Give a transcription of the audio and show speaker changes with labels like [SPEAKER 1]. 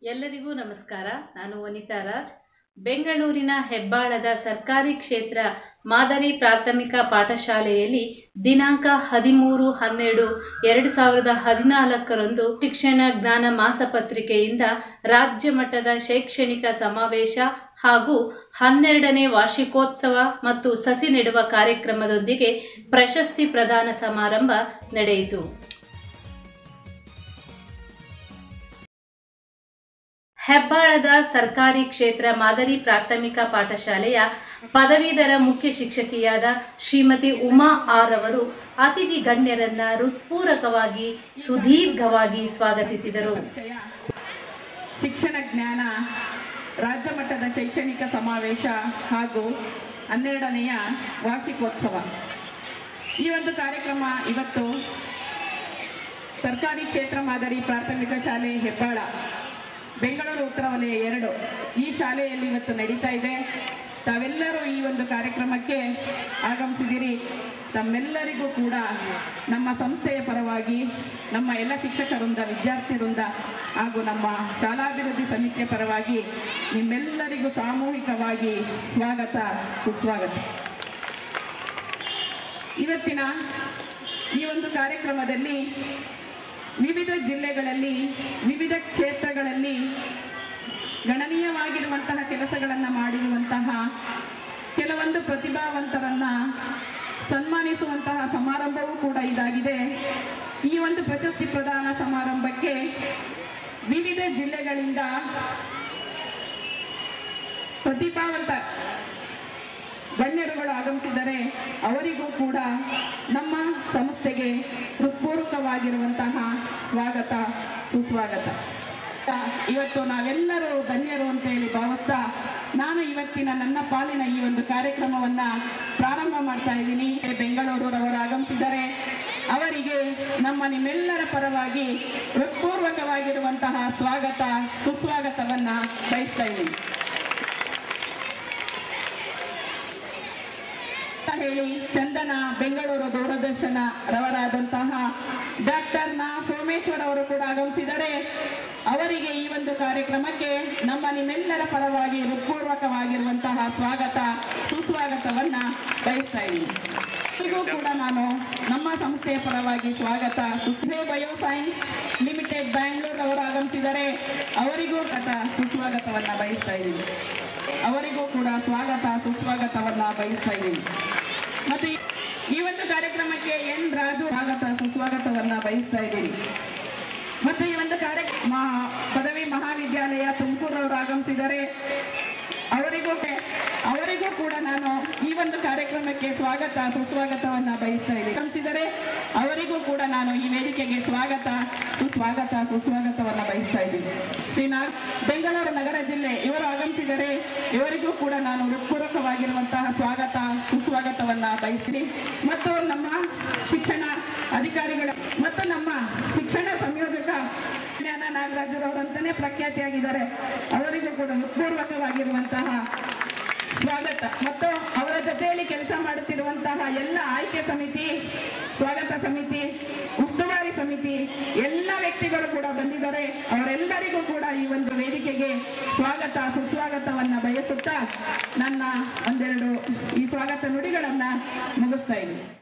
[SPEAKER 1] ಎಲ್ಲರಿಗೂ ನಮಸ್ಕಾರ ನಾನು ವನಿತಾ ರಾಜ್ ಬೆಂಗಳೂರಿನ ಹೆಬ್ಬಾಳದ ಸರ್ಕಾರಿ ಕ್ಷೇತ್ರ ಮಾದರಿ ಪ್ರಾಥಮಿಕ ಪಾಠಶಾಲೆಯಲ್ಲಿ ದಿನಾಂಕ ಹದಿಮೂರು ಹನ್ನೆರಡು ಎರಡು ಸಾವಿರದ ಹದಿನಾಲ್ಕರಂದು ಶಿಕ್ಷಣ ಜ್ಞಾನ ಮಾಸಪತ್ರಿಕೆಯಿಂದ ರಾಜ್ಯ ಮಟ್ಟದ ಶೈಕ್ಷಣಿಕ ಸಮಾವೇಶ ಹಾಗೂ ಹನ್ನೆರಡನೇ ವಾರ್ಷಿಕೋತ್ಸವ ಮತ್ತು ಸಸಿ ನೆಡುವ ಕಾರ್ಯಕ್ರಮದೊಂದಿಗೆ ಪ್ರಶಸ್ತಿ ಪ್ರದಾನ ಸಮಾರಂಭ ನಡೆಯಿತು ಹೆಬ್ಬಾಳದ ಸರ್ಕಾರಿ ಕ್ಷೇತ್ರ ಮಾದರಿ ಪ್ರಾಥಮಿಕ ಪಾಠಶಾಲೆಯ ಪದವೀಧರ ಮುಖ್ಯ ಶಿಕ್ಷಕಿಯಾದ ಶ್ರೀಮತಿ ಉಮಾ ಆರ್ ಅವರು ಅತಿಥಿ ಗಣ್ಯರನ್ನ ಹೃತ್ಪೂರ್ವಕವಾಗಿ ಸುದೀರ್ಘವಾಗಿ ಸ್ವಾಗತಿಸಿದರು
[SPEAKER 2] ವಿಷಯ ಶಿಕ್ಷಣ ಜ್ಞಾನ ರಾಜ್ಯ ಮಟ್ಟದ ಶೈಕ್ಷಣಿಕ ಸಮಾವೇಶ ಹಾಗೂ ಹನ್ನೆರಡನೆಯ ವಾರ್ಷಿಕೋತ್ಸವ ಈ ಒಂದು ಕಾರ್ಯಕ್ರಮ ಇವತ್ತು ಸರ್ಕಾರಿ ಕ್ಷೇತ್ರ ಮಾದರಿ ಪ್ರಾಥಮಿಕ ಶಾಲೆ ಹೆಬ್ಬಾಳ ಬೆಂಗಳೂರು ಉತ್ತರ ವಲಯ ಎರಡು ಈ ಶಾಲೆಯಲ್ಲಿ ಇವತ್ತು ನಡೀತಾ ಇದೆ ತಾವೆಲ್ಲರೂ ಈ ಒಂದು ಕಾರ್ಯಕ್ರಮಕ್ಕೆ ಆಗಮಿಸಿದಿರಿ ತಮ್ಮೆಲ್ಲರಿಗೂ ಕೂಡ ನಮ್ಮ ಸಂಸ್ಥೆಯ ಪರವಾಗಿ ನಮ್ಮ ಎಲ್ಲ ಶಿಕ್ಷಕ ವೃಂದ ವಿದ್ಯಾರ್ಥಿ ವೃಂದ ಹಾಗೂ ನಮ್ಮ ಶಾಲಾಭಿವೃದ್ಧಿ ಸಮಿತಿಯ ಪರವಾಗಿ ನಿಮ್ಮೆಲ್ಲರಿಗೂ ಸಾಮೂಹಿಕವಾಗಿ ಸ್ವಾಗತ ಸುಸ್ವಾಗತ ಇವತ್ತಿನ ಈ ಒಂದು ಕಾರ್ಯಕ್ರಮದಲ್ಲಿ ವಿವಿಧ ಜಿಲ್ಲೆಗಳಲ್ಲಿ ವಿವಿಧ ಕ್ಷೇತ್ರಗಳಲ್ಲಿ ಗಣನೀಯವಾಗಿರುವಂತಹ ಕೆಲಸಗಳನ್ನು ಮಾಡಿರುವಂತಹ ಕೆಲವೊಂದು ಪ್ರತಿಭಾವಂತರನ್ನ ಸನ್ಮಾನಿಸುವಂತಹ ಸಮಾರಂಭವೂ ಕೂಡ ಇದಾಗಿದೆ ಈ ಒಂದು ಪ್ರಶಸ್ತಿ ಪ್ರದಾನ ಸಮಾರಂಭಕ್ಕೆ ವಿವಿಧ ಜಿಲ್ಲೆಗಳಿಂದ ಪ್ರತಿಭಾವಂತ ಗಣ್ಯರುಗಳು ಆಗಮಿಸಿದರೆ ಅವರಿಗೂ ಕೂಡ ನಮ್ಮ ಸಂಸ್ಥೆಗೆ ಹೃತ್ಪೂರ್ವಕವಾಗಿರುವಂತಹ ಸ್ವಾಗತ ಸುಸ್ವಾಗತ ಇವತ್ತು ನಾವೆಲ್ಲರೂ ಧನ್ಯರು ಅಂತ ಹೇಳಿ ಭಾವಿಸ್ತಾ ನಾನು ಇವತ್ತಿನ ನನ್ನ ಪಾಲಿನ ಈ ಒಂದು ಕಾರ್ಯಕ್ರಮವನ್ನ ಪ್ರಾರಂಭ ಮಾಡ್ತಾ ಇದ್ದೀನಿ ಬೆಂಗಳೂರವರು ಆಗಮಿಸಿದ್ದಾರೆ ಅವರಿಗೆ ನಮ್ಮ ನಿಮ್ಮೆಲ್ಲರ ಪರವಾಗಿ ಹೃತ್ಪೂರ್ವಕವಾಗಿರುವಂತಹ ಸ್ವಾಗತ ಸುಸ್ವಾಗತವನ್ನ ಬಯಸ್ತಾ ಇದ್ದೀನಿ ಅಂತ ಹೇಳಿ ಚಂದನ ಬೆಂಗಳೂರು ದೂರದರ್ಶನ ರವರಾದಂತಹ ಡಾಕ್ಟರ್ ನಾ ಸೋಮೇಶ್ವರ್ ಅವರು ಕೂಡ ಆಗಮಿಸಿದರೆ ಅವರಿಗೆ ಈ ಒಂದು ಕಾರ್ಯಕ್ರಮಕ್ಕೆ ನಮ್ಮ ನಿಮ್ಮೆಲ್ಲರ ಪರವಾಗಿ ಹೃತ್ಪೂರ್ವಕವಾಗಿರುವಂತಹ ಸ್ವಾಗತ ಸುಸ್ವಾಗತವನ್ನ ಬಯಸ್ತಾ ಇದ್ದೀನಿ ಇವರಿಗೂ ಕೂಡ ನಾನು ನಮ್ಮ ಸಂಸ್ಥೆಯ ಪರವಾಗಿ ಸ್ವಾಗತ ಸುಸ್ಮೆ ಬಯೋಸೈನ್ಸ್ ಲಿಮಿಟೆಡ್ ಬ್ಯಾಂಗ್ಳೂರ್ ಅವರು ಆಗಮಿಸಿದರೆ ಅವರಿಗೂ ಕಥ ಸುಸ್ವಾಗತವನ್ನ ಬಯಸ್ತಾ ಇದ್ದೀನಿ ಅವರಿಗೂ ಕೂಡ ಸ್ವಾಗತ ಸುಸ್ವಾಗತವನ್ನ ಬಯಸ್ತಾ ಇದ್ದೀನಿ ಮತ್ತು ಈ- ಈ ಒಂದು ಕಾರ್ಯಕ್ರಮಕ್ಕೆ ಎನ್ ರಾಜು ಸ್ವಾಗತ ಸುಸ್ವಾಗತವನ್ನ ಬಯಸ್ತಾ ಇದ್ದೀನಿ ಮತ್ತು ಈ ಒಂದು ಕಾರ್ಯಕ್ರಮ ಪದವಿ ಮಹಾವಿದ್ಯಾಲಯ ತುಮಕೂರವರು ಆಗಮಿಸಿದರೆ ಅವರಿಗೂ ಅವರಿಗೂ ಕೂಡ ನಾನು ಈ ಒಂದು ಕಾರ್ಯಕ್ರಮಕ್ಕೆ ಸ್ವಾಗತ ಸುಸ್ವಾಗತವನ್ನ ಬಯಸ್ತಾ ಇದ್ದೀನಿ ಆಗಮಿಸಿದರೆ ಅವರಿಗೂ ಕೂಡ ನಾನು ಈ ವೇದಿಕೆಗೆ ಸ್ವಾಗತ ಸುಸ್ವಾಗತ ಸುಸ್ವಾಗತವನ್ನ ಬಯಸ್ತಾ ಇದ್ದೀನಿ ಶ್ರೀ ನಾಗ್ ಬೆಂಗಳೂರು ನಗರ ಜಿಲ್ಲೆ ಇವರು ಆಗಮಿಸಿದರೆ ಇವರಿಗೂ ಕೂಡ ನಾನು ಹೃತ್ಪೂರ್ವಕವಾಗಿರುವಂತಹ ಸ್ವಾಗತ ಸುಸ್ವಾಗತವನ್ನ ಬಯಸ್ತೀನಿ ಮತ್ತು ನಮ್ಮ ಶಿಕ್ಷಣ ಅಧಿಕಾರಿಗಳ ಮತ್ತು ನಮ್ಮ ಶಿಕ್ಷಣ ಸಂಯೋಜಕ ಜ್ಞಾನ ನಾಗರಾಜರವರಂತಾನೆ ಪ್ರಖ್ಯಾತಿಯಾಗಿದ್ದಾರೆ ಅವರಿಗೂ ಕೂಡ ಹೃತ್ಪೂರ್ವಕವಾಗಿರುವಂತಹ ಸ್ವಾಗತ ಮತ್ತು ಅವರ ಜೊತೆಯಲ್ಲಿ ಕೆಲಸ ಮಾಡುತ್ತಿರುವಂತಹ ಎಲ್ಲ ಆಯ್ಕೆ ಸಮಿತಿ ಸ್ವಾಗತ ಸಮಿತಿ ಉಸ್ತುವಾರಿ ಸಮಿತಿ ಎಲ್ಲ ವ್ಯಕ್ತಿಗಳು ಕೂಡ ಬಂದಿದ್ದಾರೆ ಅವರೆಲ್ಲರಿಗೂ ಕೂಡ ಈ ಒಂದು ವೇದಿಕೆಗೆ ಸ್ವಾಗತ ಸುಸ್ವಾಗತವನ್ನ ಬಯಸುತ್ತಾ ನನ್ನ ಒಂದೆರಡು ಈ ಸ್ವಾಗತ ನುಡಿಗಳನ್ನ ಮುಗಿಸ್ತಾ ಇದ್ದೀನಿ